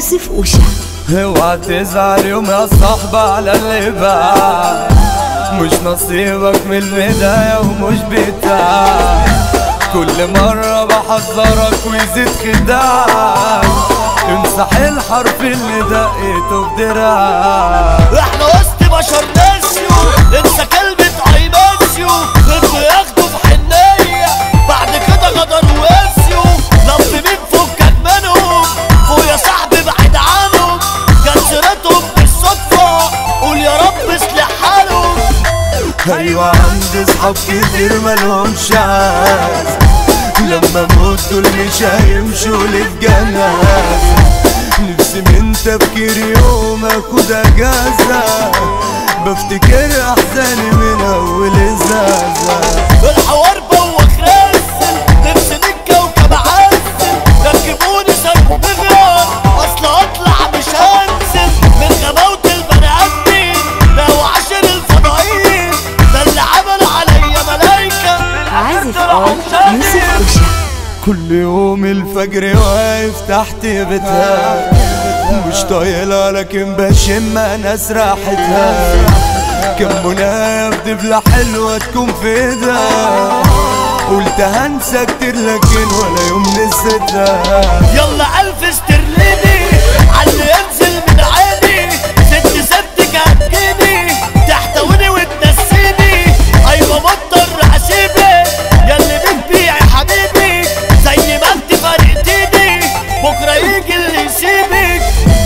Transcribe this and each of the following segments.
يوسف أوشا اوعى تزعل يوم يا صاحبي على اللي باع مش نصيبك من البداية ومش بتاعك كل مرة بحذرك ويزيد خداعك امسح الحرف اللي دقيته بدراعك احنا وسط بشر ناسيو انسى كلمة عيناسيو انتوا ياخدوا في حنية بعد كده غدر واسيو لف مين فكك منهم فوق يا صاحبي بعيد عنهم كان سيرتهم بالصدفة قول يا رب اصلح حالهم ايوه عندي صحاب كتير مالهمش عاز لما موت دول مش هيمشوا لي في جنازة نفسي من تفكير يوم اخد اجازة بفتكر احزاني من اول ازازة الحوار بوخ راسل نفسي الكوكب عسل ركبوني سرب بغيار اصل اطلع مش هنزل من غباوة البني ادمين لو عشر الفضائيين ده اللي عمل عليا ملايكة عازف أول يوسف أوشا كل يوم الفجر واقف تحت بيتها مش طايلة لكن بشم ناس راحتها كم منايا في دبلة حلوة تكون في ايدها قلت هنسى كتير لكن ولا يوم نسيتها يلا الف استرليني عاللي ينزل من عيني ست ست هتجيني تحتويني وتنسيني ايوه مضطر اسيبك ياللي بتبيع يا حبيبي زي ما انت فارقتيني بكره يجي اللي يسيبك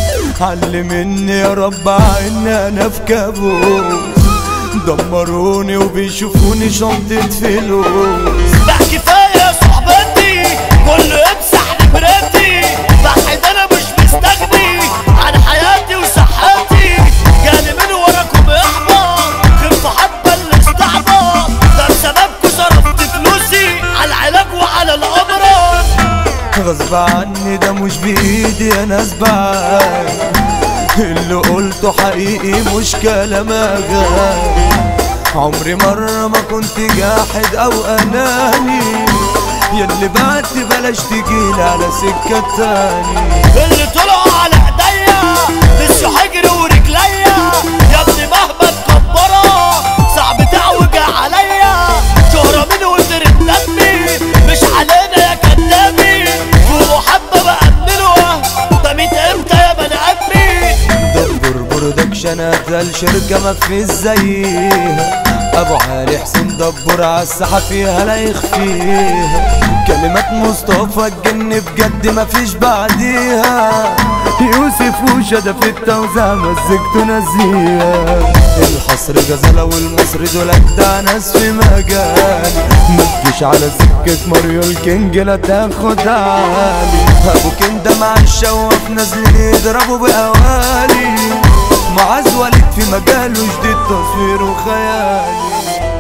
علمني يا رب عنا انا في كابوس دمروني وبيشوفوني شنطة فلوس بقى كفايه يا صحبتي كله يمسح نبرتي بحد انا مش مستغني عن حياتي وصحتي جالي من وراكم احباط خف حبه اللي استعبط ده بسببكم صرفت فلوسي على العلاج وعلى الامراض غصب عني ده مش بايدي انا اسبعك اللي قلته حقيقي مش كلام اغاني عمري مرة ما كنت جاحد او اناني ياللي بعت بلاش تجيلي على سكة تاني اللي طلعوا على ايديا لسه حجري ورجليا يا ابني مهما تكبرها صعب تعوج عليا شهرة من وزر دمي مش علينا يا كدابي ومحبة بأمنها ده ميت امتى يا بني ادمي دبر برودكشن افضل شركة ما في زيها ابو علي حسين دبر عالساحة فيها لا يخفيها كلمات مصطفى الجن بجد ما فيش بعديها يوسف وشا ده في التوزيع مزجته نزيها الحصر غزالة والمصري دول اجدع ناس في مجال ما تجيش على سكة ماريو الكينج لا تاخد عالي ابو كندا مع الشواف نازلين يضربوا بقوالي معاذ وليد في مجاله جديد تصوير وخيالي